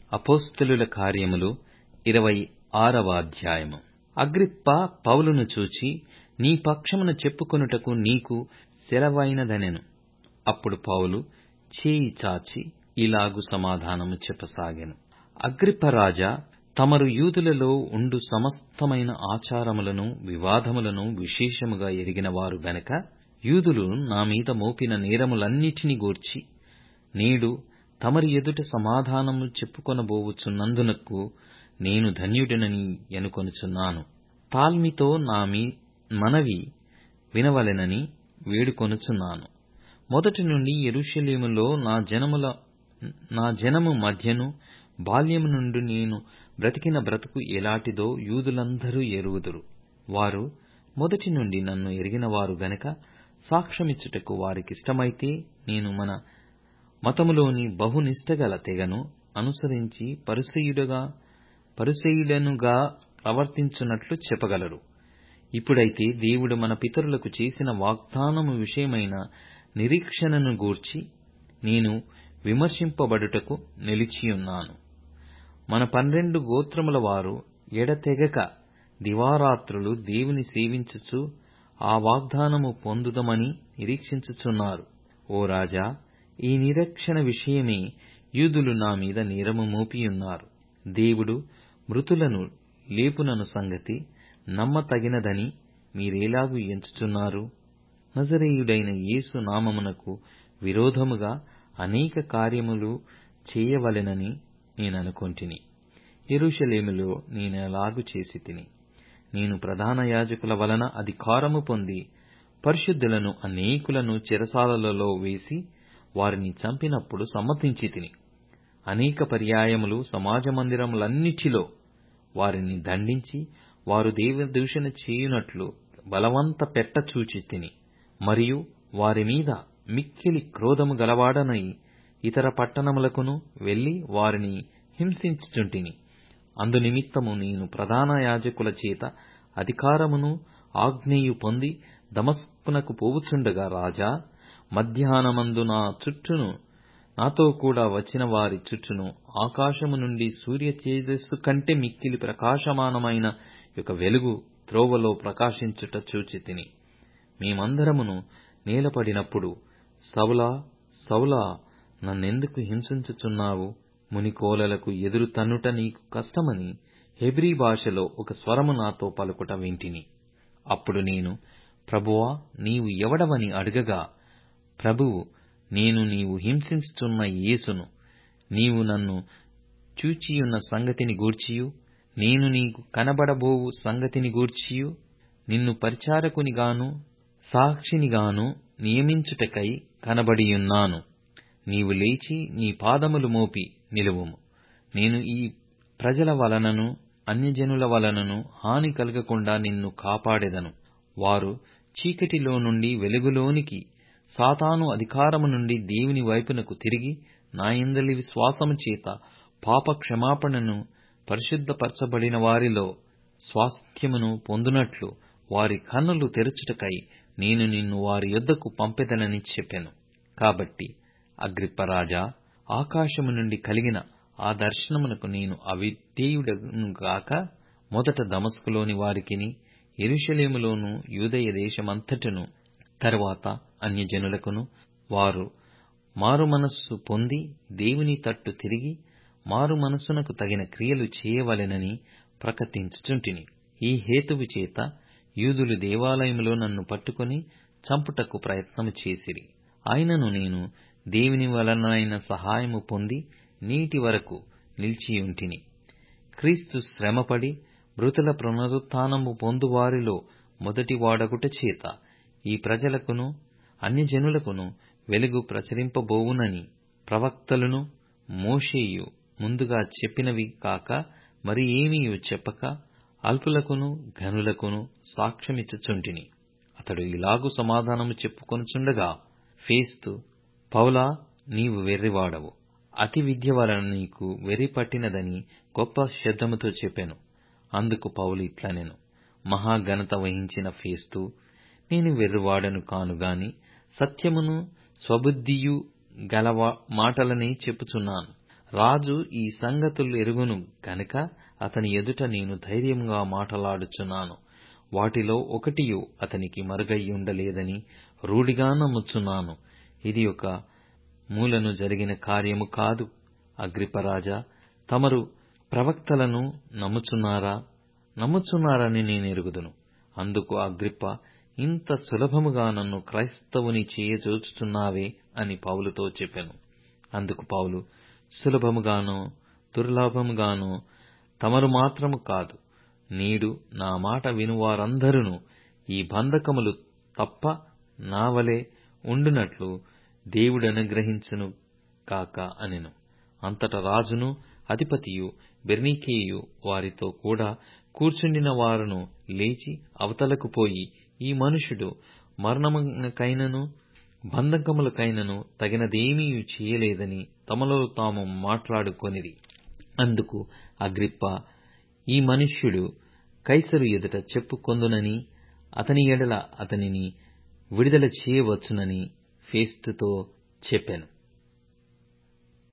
అపోస్తలుల కార్యములు ఇరవై ఆరవ అధ్యాయము అగ్రిప్ప పౌలును చూచి నీ పక్షమున చెప్పుకొనుటకు నీకు సెలవైనదనెను అప్పుడు పౌలు చేయి చాచి ఇలాగు సమాధానము చెప్పసాగెను అగ్రిప్పరాజా తమరు యూదులలో ఉండు సమస్తమైన ఆచారములను వివాదములను విశేషముగా ఎరిగినవారు గనక యూదులు నా మీద మోపిన నేరములన్నిటిని గూర్చి నేడు తమరి ఎదుట సమాధానము చెప్పుకొనబోవుచున్నందునకు నేను ధన్యుడనని ఎనుకొనుచున్నాను తాల్మితో నా మనవి వినవలెనని వేడుకొనుచున్నాను మొదటి నుండి యెరూషలేములో నా జనముల నా జనము మధ్యను బాల్యము నుండి నేను బ్రతికిన బ్రతుకు ఎలాటిదో యూదులందరూ ఎరుగుదురు వారు మొదటి నుండి నన్ను ఎరిగినవారు గనక సాక్ష్యమిచ్చుటకు వారికిష్టమైతే నేను మన మతములోని బహునిష్టగల తెగను అనుసరించి పరిసయుడుగా పరిసయుడనుగా ప్రవర్తించున్నట్లు చెప్పగలరు ఇప్పుడైతే దేవుడు మన పితరులకు చేసిన వాగ్దానము విషయమైన నిరీక్షణను గూర్చి నేను విమర్శింపబడుటకు నిలిచియున్నాను మన పన్నెండు గోత్రముల వారు ఎడతెగక దివారాత్రులు దేవుని సేవించుచు ఆ వాగ్దానము పొందుదమని నిరీక్షించుచున్నారు ఓ రాజా ఈ నిరీక్షణ విషయమే యూదులు నా మీద నేరము మోపియున్నారు దేవుడు మృతులను లేపునను సంగతి నమ్మతగినదని మీరేలాగు ఎంచుచున్నారు నజరేయుడైన యేసు నామమునకు విరోధముగా అనేక కార్యములు చేయవలెనని నేననుకొంటిని యెరూషలేములో నేనెలాగు చేసి తిని నేను ప్రధాన యాజకుల వలన అధికారము పొంది పరిశుద్ధులను అనేకులను చెరసాలలో వేసి వారిని చంపినప్పుడు సమ్మతించి తిని అనేక పర్యాయములు సమాజ మందిరములన్నిటిలో వారిని దండించి వారు దేవదూషణ చేయునట్లు బలవంత పెట్ట చూచి తిని మరియు వారి మీద మిక్కిలి క్రోధము గలవాడనై ఇతర పట్టణములకును వెళ్లి వారిని హింసించుచుంటిని అందునిమిత్తము నేను ప్రధాన యాజకుల చేత అధికారమును ఆజ్ఞయు పొంది దమస్కునకు పోవుచుండగా రాజా మధ్యాహ్నమందు నా చుట్టూను నాతో కూడా వచ్చిన వారి చుట్టూను ఆకాశము నుండి సూర్య తేజస్సు కంటే మిక్కిలి ప్రకాశమానమైన యొక్క వెలుగు త్రోవలో ప్రకాశించుట చూచి తిని మేమందరమును నేలపడినప్పుడు సౌలా సౌలా నన్నెందుకు హింసించుచున్నావు మునికోలలకు ఎదురు తన్నుట నీకు కష్టమని హెబ్రీ భాషలో ఒక స్వరము నాతో పలుకుట వింటిని అప్పుడు నేను ప్రభువా నీవు ఎవడవని అడగగా ప్రభువు నేను నీవు హింసించుచున్న యేసును నీవు నన్ను చూచియున్న సంగతిని గూర్చియు నేను నీకు కనబడబోవు సంగతిని గూర్చియు నిన్ను పరిచారకునిగాను సాక్షినిగాను నియమించుటకై కనబడియున్నాను నీవు లేచి నీ పాదములు మోపి నిలువుము నేను ఈ ప్రజల వలనను అన్యజనుల వలనను హాని కలగకుండా నిన్ను కాపాడెదను వారు చీకటిలో నుండి వెలుగులోనికి సాతాను అధికారము నుండి దేవుని వైపునకు తిరిగి నా యందలి విశ్వాసము చేత పాప క్షమాపణను పరిశుద్ధపరచబడిన వారిలో స్వాస్థ్యమును పొందునట్లు వారి కన్నులు తెరచుటకై నేను నిన్ను వారి యొద్దకు పంపెదనని చెప్పెను కాబట్టి అగ్రిప్పరాజా ఆకాశము నుండి కలిగిన ఆ దర్శనమునకు నేను అవిధేయుడను గాక మొదట దమస్కులోని వారికిని ఎరుషలేములోను యూదయ దేశమంతటను తరువాత అన్యజనులకును వారు మారు మనస్సు పొంది దేవుని తట్టు తిరిగి మారు మనస్సునకు తగిన క్రియలు చేయవలెనని ప్రకటించుచుంటిని ఈ హేతువు చేత యూదులు దేవాలయములో నన్ను పట్టుకొని చంపుటకు ప్రయత్నము చేసిరి అయినను నేను దేవుని వలనైన సహాయము పొంది నీటి వరకు నిలిచియుంటిని క్రీస్తు శ్రమపడి మృతుల పునరుత్నము పొందువారిలో మొదటి వాడగుట చేత ఈ ప్రజలకును అన్యజనులకును వెలుగు ప్రచురింపబోవునని ప్రవక్తలను మోషేయు ముందుగా చెప్పినవి కాక మరి ఏమీయు చెప్పక అల్పులకును ఘనులకును సాక్ష్యమిచ్చుచుంటిని అతడు ఇలాగు సమాధానము చెప్పుకొనుచుండగా ఫేస్తు పౌలా నీవు వెర్రివాడవు అతి విద్య వలన నీకు వెర్రి పట్టినదని గొప్ప శబ్దముతో చెప్పెను అందుకు పౌలు ఇట్లనెను మహాఘనత వహించిన ఫేస్తు నేను వెర్రివాడను కాను గాని సత్యమును స్వబుద్ధియు గల మాటలనే చెప్పుచున్నాను రాజు ఈ సంగతులెరుగును గనుక అతని ఎదుట నేను ధైర్యముగా మాటలాడుచున్నాను వాటిలో ఒకటియూ అతనికి మరుగైయుండలేదని రూఢిగా నమ్ముచున్నాను ఇది ఒక మూలను జరిగిన కార్యము కాదు అగ్రిప్పరాజా తమరు ప్రవక్తలను నమ్ముచున్నారా నమ్ముచున్నారని నేనెరుగుదును అందుకు అగ్రిప్ప ఇంత సులభముగా నన్ను క్రైస్తవుని చేయజూచుచున్నావే అని పౌలుతో చెప్పెను అందుకు పౌలు సులభముగానో దుర్లభముగానో తమరు మాత్రము కాదు నేడు నా మాట వినువారందరును ఈ బంధకములు తప్ప నావలె ఉండునట్లు దేవుడనుగ్రహించును గాక అనెను అంతట రాజును అధిపతియు బెర్నీకేయు వారితో కూడా కూర్చుండిన వారును లేచి అవతలకు పోయి ఈ మనుష్యుడు మరణమునకైనను బంధకములకైనను తగినదేమీయూ చేయలేదని తమలో తాము మాట్లాడుకొనిరి అందుకు అగ్రిప్ప ఈ మనుష్యుడు కైసరు ఎదుట చెప్పుకొందునని అతని ఎడల అతనిని విడుదల చేయవచ్చునని ఫేస్తుతో చెప్పెను